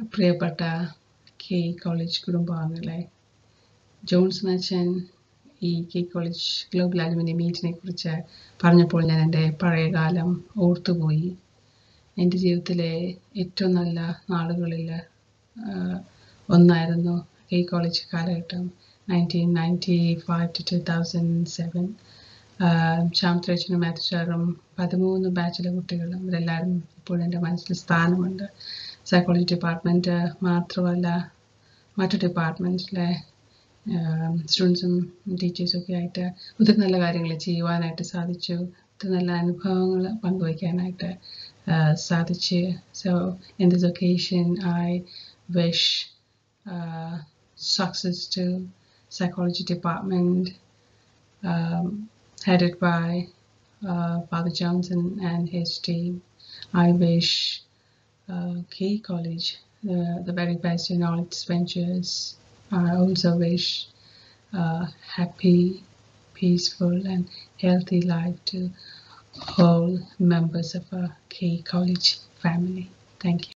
പ്രിയപ്പെട്ട K college കുടുംബാംഗങ്ങളെ Johnson അച്ഛൻ ഈ കെ കോളേജ് ഗ്ലോബൽ അലുമിനി മീറ്റിനെ കുറിച്ച് പറഞ്ഞപ്പോൾ ഞാൻ എൻ്റെ പഴയകാലം ഓർത്തുപോയി എൻ്റെ ജീവിതത്തിലെ ഏറ്റവും നല്ല നാളുകളിൽ ഒന്നായിരുന്നു കെ കോളേജ് കാലഘട്ടം nineteen ninety five to two thousand seven ശാന്തരച്ചനും മാത്യുസാറും പതിമൂന്ന് ബാച്ചിലെ കുട്ടികളും ഇവരെല്ലാവരും ഇപ്പോഴും എൻ്റെ മനസ്സിൽ സ്ഥാനമുണ്ട് സൈക്കോളജി ഡിപ്പാർട്ട്മെൻറ്റ് മാത്രമല്ല മറ്റു ഡിപ്പാർട്ട്മെൻറ്റിലെ സ്റ്റുഡൻസും ടീച്ചേഴ്സും ഒക്കെ ആയിട്ട് ഒത്തിരി നല്ല കാര്യങ്ങൾ ചെയ്യുവാനായിട്ട് സാധിച്ചു ഒത്തിരി നല്ല അനുഭവങ്ങൾ പങ്കുവയ്ക്കാനായിട്ട് സാധിച്ച് so in this occasion I wish success to psychology department um, headed by uh, Father Johnson and his team. I wish uh, Key College uh, the very best in all its ventures. I also wish uh, happy, peaceful, and healthy life to all members of a Key College family. Thank you.